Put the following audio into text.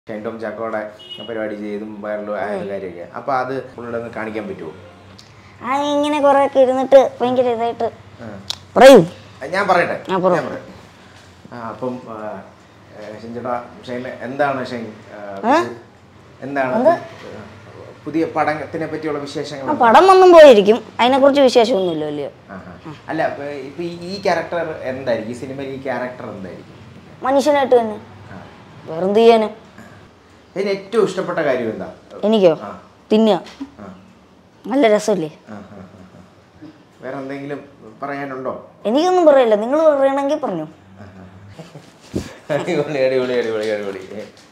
Shine Tom ചാക്കോടെ പരിപാടി ചെയ്തും വൈറലും ആയ ഒരു കാര്യമൊക്കെ അപ്പൊ അത് പുള്ളിയുടെ ഒന്ന് കാണിക്കാൻ പറ്റുമോ ആ ഇങ്ങനെ കുറെ ഒക്കെ ഇരുന്നിട്ട് ഭയങ്കര ഇതായിട്ട് ആ. പറയൂ ഞാൻ പറയട്ടെ ആ, പറ. ഞാൻ പറയാം ആ, അപ്പം ആ, ഏ, ഷൈൻ ചേട്ടാ ഷൈൻ എന്താണ് ഷൈൻ ആ, എന്താണ് ആ, പുതിയ പടത്തിനെ പറ്റിയുള്ള വിശേഷങ്ങൾ ആ പടം വന്നും പോയിരിക്കും അതിനെക്കുറിച്ച് വിശേഷമൊന്നുമില്ല വലിയ ആഹാ. അല്ല ഇപ്പൊ ഇപ്പൊ ഈ- ഈ ക്യാരക്ടർ എന്തായിരിക്കും ഈ സിനിമയിൽ ഈ ക്യാരക്ടർ എന്തായിരിക്കും മനുഷ്യനായിട്ട് തന്നെ ആ. വേറെന്ത് ചെയ്യാന് ഇതിന് ഏറ്റവും ഇഷ്ടപ്പെട്ട കാര്യം എന്താ എനിക്കോ ആ. തിന്നുക ആ. നല്ല രസമല്ലേ ആ, ആ, ആ, ആ. വേറെ എന്തെങ്കിലും പറയാനുണ്ടോ എനിക്കൊന്നും പറയില്ല നിങ്ങൾ പറയണമെങ്കിൽ പറഞ്ഞു അടിപൊളി അടിപൊളി അടിപൊളി അടിപൊളി